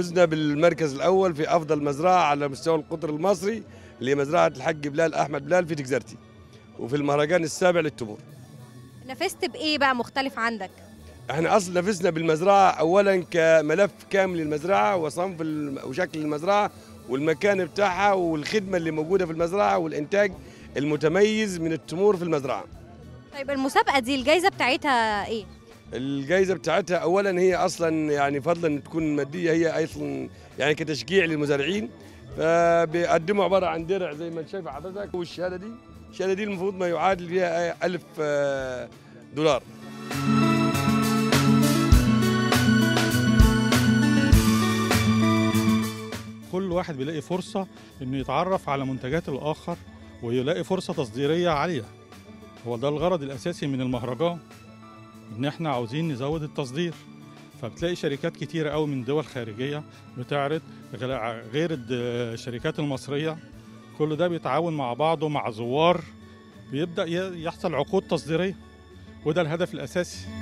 فزنا بالمركز الاول في افضل مزرعه على مستوى القطر المصري اللي هي مزرعه الحاج بلال احمد بلال في تجزرتي وفي المهرجان السابع للتمور نافست بايه بقى مختلف عندك احنا اصلا نفسنا بالمزرعه اولا كملف كامل للمزرعه وصنف الم- وشكل المزرعه والمكان بتاعها والخدمه اللي موجوده في المزرعه والانتاج المتميز من التمور في المزرعه طيب المسابقه دي الجائزه بتاعتها ايه الجائزه بتاعتها اولا هي اصلا يعني فضلا ان تكون ماديه هي اصلا يعني كتشجيع للمزارعين فبيقدموا عباره عن درع زي ما انت شايف حضرتك والشهاده دي الشهاده دي المفروض ما يعادل فيها 1000 آه، دولار كل واحد بيلاقي فرصة إنه يتعرف على منتجات الآخر ويلاقي فرصة تصديرية عالية هو ده الغرض الأساسي من المهرجان إن إحنا عاوزين نزود التصدير فبتلاقي شركات كتيرة قوي من دول خارجية بتعرض غير- غير الد- الشركات المصرية كل ده بيتعاون مع بعضه مع زوار بيبدأ ي- يحصل عقود تصديرية وده الهدف الأساسي